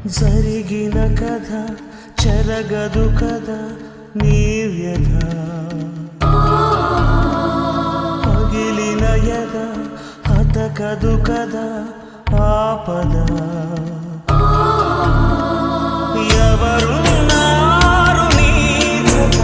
జరిగిన కథ చెరగదు కదా నీ వ్యధ పగిలిన ఎద హతకదు కదా ఆపద ఎవరున్నారు నీ జత?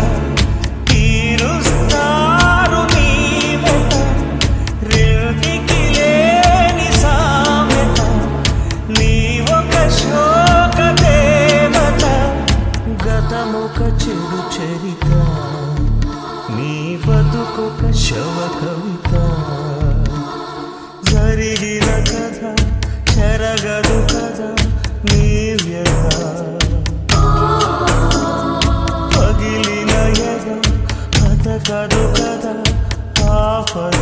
తీరుస్తారు నీ వెత. రెంటికి లేని సామెత నీ ఒక శోక దేవత గతమొక చెడు చరిత నీ బతుకొక శవ కవిత జరిగిన కథ చెరగదు కదా నీ వ్యధ పగిలిన ఎద బతకదు కదా ఆపద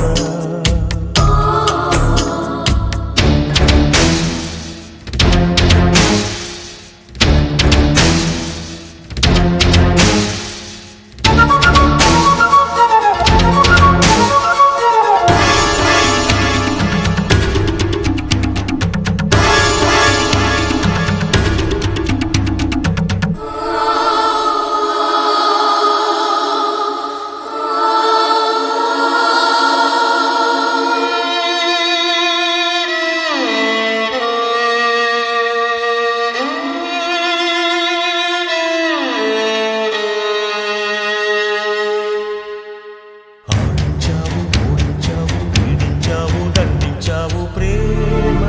ఆడించావు ఓడించావు పీడించావు దండించావు ప్రేమ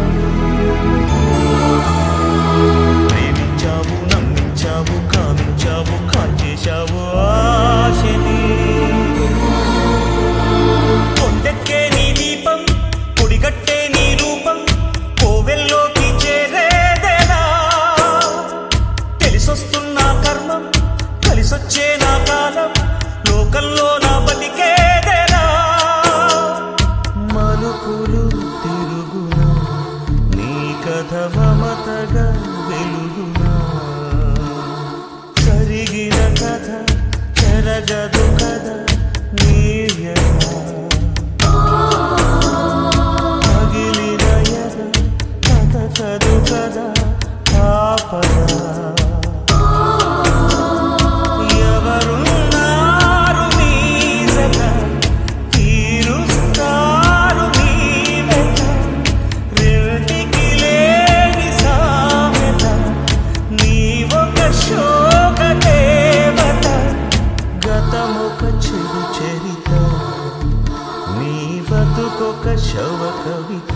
ప్రేమించావు నమ్మించావు కామించావు కాల్చేశావు ఆశని కొండెక్కే నీ దీపం పొడిగట్టే నీ రూపం కోవెల్లోకి చేరేదేనా తెలిసొస్తున్న కర్మం కలిసొచ్చే నా కాలం లోకంలో నా బతికేదేనా మలుపులు తిరుగునా నీ కథ మమతగా వెలుగునా జరిగిన కథ చెరగదు కదా నీ వ్యధ పగిలిన ఎద బతకదు కదా ఆపద ఎవరున్నారు నీ జత? తీరుస్తారు నీ వెత. రెంటికి లేని సామెత. నీ ఒక శోక దేవత. గతమొక చెడు చరిత నీ బతుకొక శవ కవిత